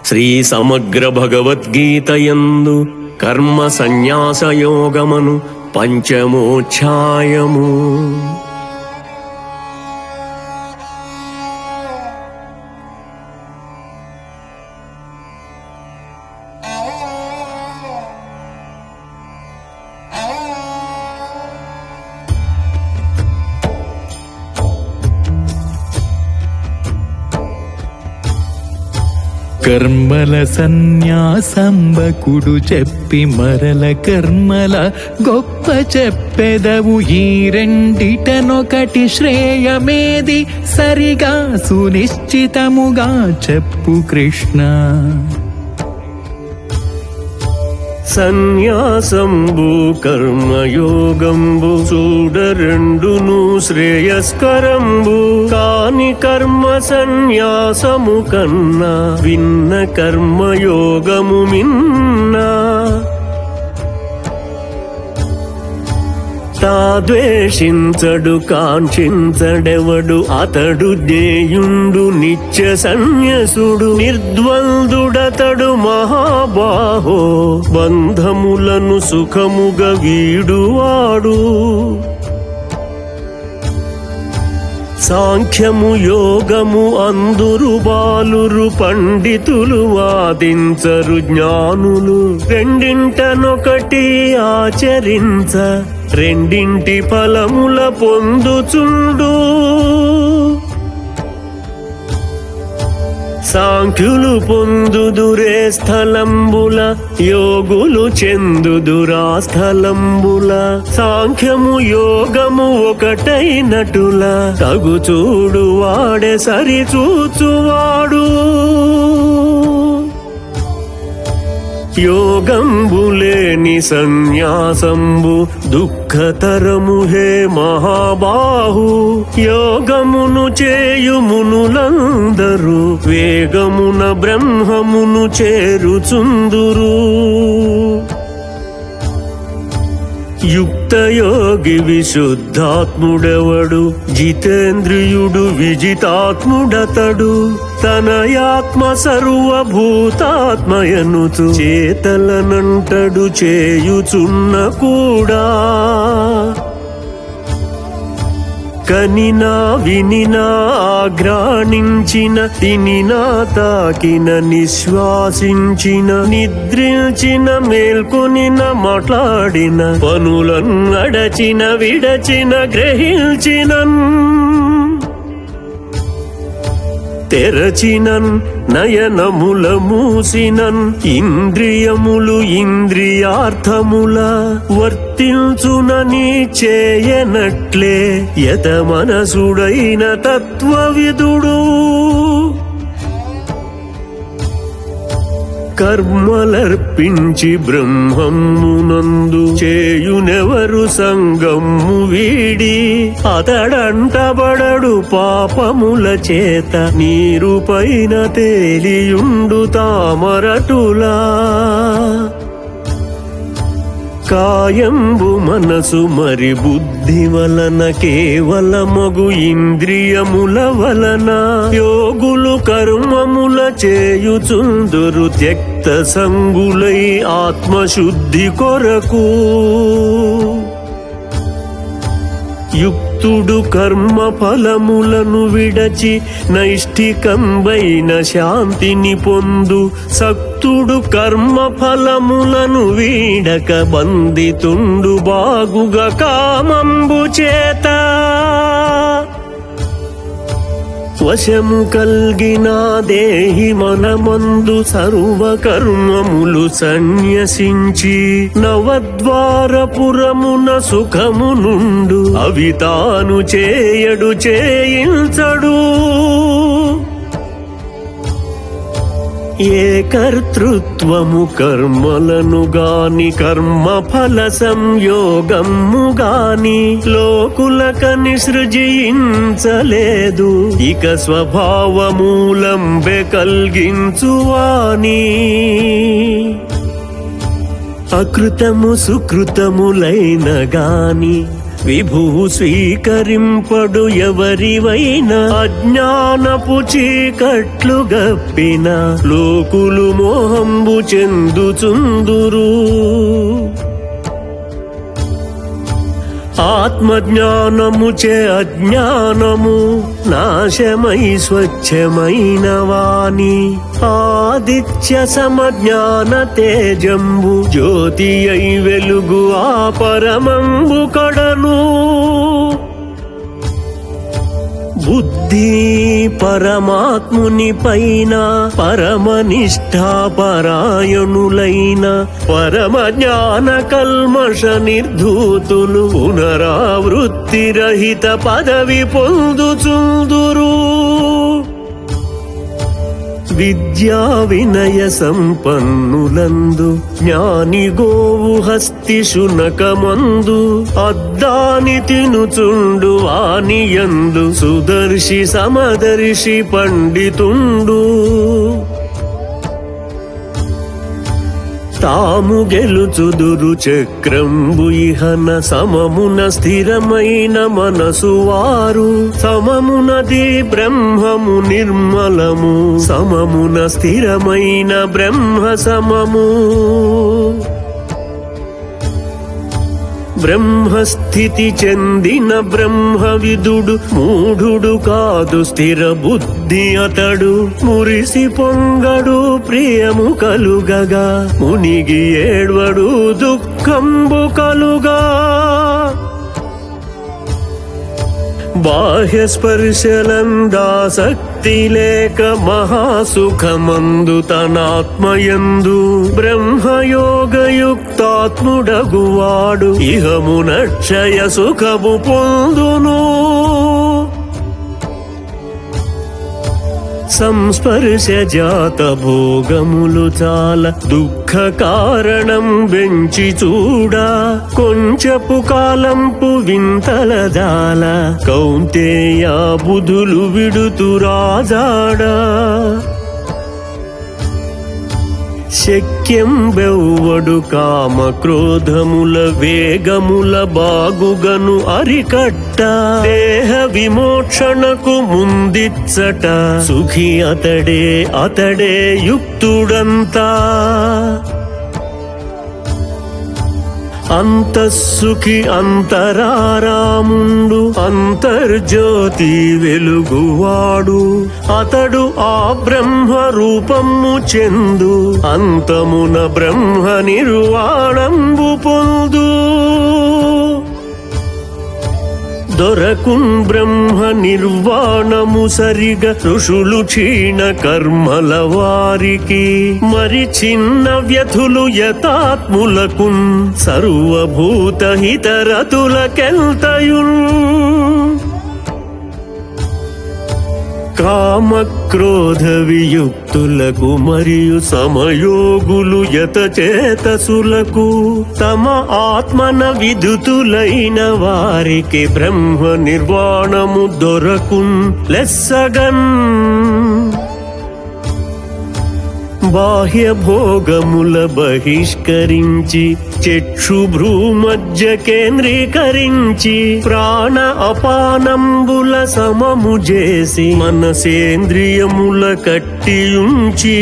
శ్రీ సమగ్ర భగవద్గీతయందు కర్మ సన్యాసయోగమను పంచమోధ్యాయము కర్మల సన్యాసంబకుడు చెప్పి మరల కర్మల గొప్ప చెప్పెదవు ఈ రెండిటనొకటి శ్రేయమేది సరిగా సునిశ్చితముగా చెప్పు కృష్ణ సన్యాసంబు కర్మయోగంబు చూడరెండును శ్రేయస్కరంబు కాని కర్మ సన్యాసము కన్నా విన్న కర్మయోగము మిన్నా తా ద్వేషించడు కాంక్షించడెవడు అతడు జ్ఞేయుండు నిత్య సన్యసుడు నిర్ద్వందుడతడు మహాబాహో బంధములను సుఖముగా వీడువాడు సాంఖ్యము యోగము అందురు బాలురు పండితులు వాదించరు జ్ఞానులు రెండింటనొకటి ఆచరించ రెండింటి ఫలముల పొందుచుండు సాంఖ్యులు పొందుదురే స్థలంబుల యోగులు చెందుదురా స్థలంబుల సాంఖ్యము యోగము ఒకటైనటుల తగు చూడు వాడే సరి చూచువాడు యోగంబులేని సన్యాసంబు దుఃఖతరము హే మహాబాహు యోగమును చేయుమునులందరూ వేగమున బ్రహ్మమును చేరుచుందురు యుక్తయోగి విశుద్ధాత్ముడెవడు జితేంద్రియుడు విజితాత్ముడతడు తనయాత్మ సర్వభూతాత్మయనుచు చేతలనంటడు చేయుచున్న కూడా కనినా వినినా ఆగ్రాణించిన తినినా తాకిన నిశ్వాసించిన నిద్రించిన మేల్కొనిన మాట్లాడిన పనులను అడచిన విడచిన గ్రహించినన్ తెరచినన్ నయనముల మూసినన్ ఇంద్రియములు ఇంద్రియార్థముల వర్తించునని చేయనట్లే యత మనసుడైన తత్వవిదుడు కర్మలర్పించి బ్రహ్మమునందు చేయునెవరు సంగము వీడి అతడంటబడడు పాపముల చేత నీరు పైన తేలియుండు తామరటులా కాయంబు మనసు మరి బుద్ధి వలన కేవలమగు ఇంద్రియముల వలన యోగులు కర్మముల చేయుచుందురు త్యక్త సంగులై ఆత్మశుద్ధి కొరకు యుక్తుడు కర్మ ఫలములను విడచి నైష్ఠికంబైన శాంతిని పొందు సక్తుడు కర్మ ఫలములను వీడక బందితుండు బాగుగా కామంబు చేత వశము కల్గిన దేహి మనమందు సర్వ కర్మములు సన్యసించి నవద్వారపురమున సుఖము నుండు అవి తాను చేయడు చేయించడు ఏ కర్తృత్వము కర్మలను గాని కర్మ ఫల సంయోగము గాని లోకులకని సృజించలేదు ఇక స్వభావమూలంబె కల్గించువాని అకృతము సుకృతములైన గాని విభువు స్వీకరింపడు ఎవరివైనా అజ్ఞానపు చీకట్లు గప్పిన లోకులు మోహంబు చెందుచుందురు ఆత్మజ్ఞానము చే అజ్ఞానము నాశమై స్వచ్ఛమైన వాణి ఆదిత్య సమజ్ఞాన తేజంబు జ్యోతి అయి వెలుగు ఆ పరమంబు కడను బుద్ధి పరమాత్ముని పైన పరమనిష్టాపరాయణులైన పరమ జ్ఞాన కల్మష నిర్ధూతులు పునరావృత్తి రహిత పదవి పొందుచుందురు విద్యా వినయ సంపన్నులందు జ్ఞాని గోవు హస్తి శునకమందు అద్దాని తినుచుండు వానియందు సుదర్శి సమదర్శి పండితుండు తాము గెలుచుదురు చక్రంబు ఇహన సమమున స్థిరమైన మనసు వారు సమమునది బ్రహ్మము నిర్మలము సమమున స్థిరమైన బ్రహ్మ సమము బ్రహ్మస్థితి చెందిన బ్రహ్మ విదుడు మూఢుడు కాదు స్థిర బుద్ధి అతడు మురిసి పొంగడు ప్రియము కలుగగా మునిగి ఏడ్వడు దుఃఖంబు కలుగా బాహ్య స్పర్శలందాసక్తి లేక మహాసుఖమందు తనాత్మయందు బ్రహ్మయోగయుక్తాత్ముడగువాడు ఇహమునక్షయ సుఖము పొందును సంస్పర్శ జాత భోగములు చాలా దుఃఖ కారణం వెంచి చూడా కొంచెపు కాలంపు వింతల జాల కౌంతేయ బుధులు విడుతు రాజాడా శక్యం బెవ్వడు కామ క్రోధముల వేగముల బాగుగను అరికట్ట దేహ విమోక్షణకు ముందిచ్చట సుఖి అతడే అతడే యుక్తుడంతా అంతఃసుఖి అంతరారాముండు అంతర్జ్యోతి వెలుగువాడు అతడు ఆ బ్రహ్మ రూపము చెందు అంతమున బ్రహ్మ నిర్వాణంబు పొందు దొరకున్ బ్రహ్మ నిర్వాణము సరిగ ఋషులు క్షీణ కర్మల వారికి మరి చిన్న వ్యధులు యతాత్ములకున్ సర్వభూత హితరతులకెల్తయున్ కామక్రోధ వియుక్తులకు మరియు సమయోగులు యత చేతసులకు తమ ఆత్మన విదుతులైన వారికి బ్రహ్మ నిర్వాణము దొరకున్ లెస్సగన్ బాహ్య భోగముల బహిష్కరించి చక్షు భ్రూమధ్య కేంద్రీకరించి ప్రాణ అపానంబుల సమము చేసి మనసేంద్రియముల కట్టియుంచి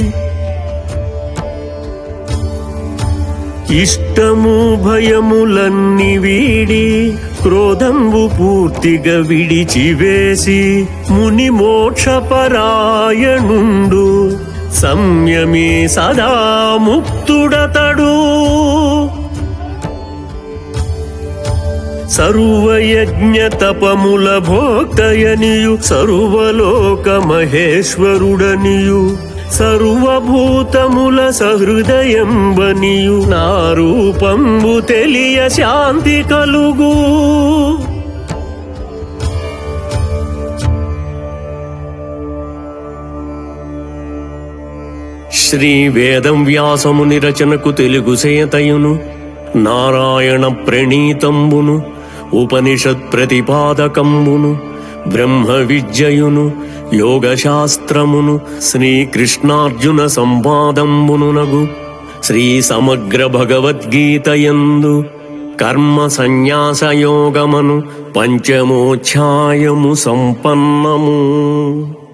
ఇష్టము భయములన్ని వీడి క్రోధంబు పూర్తిగా విడిచివేసి ముని మోక్షపరాయణుండు సంయమే సదా ముక్తుడతడు సర్వయజ్ఞ తపముల భోక్తయనియు సర్వలోక మహేశ్వరుడనియు సర్వభూతముల సహృదయంబనియు నా రూపంబు తెలియ శాంతి కలుగు శ్రీ వేదం వ్యాసముని రచనకు తెలుగు సేతయును నారాయణ ప్రణీతంబును ఉపనిషత్ ప్రతిపాదకంబును బ్రహ్మ విద్యయును యోగశాస్త్రమును శ్రీకృష్ణార్జున సంవాదంబునునగు శ్రీ సమగ్ర భగవద్గీతయందు కర్మ సన్యాసయోగమను పంచమోధ్యాయము సంపన్నము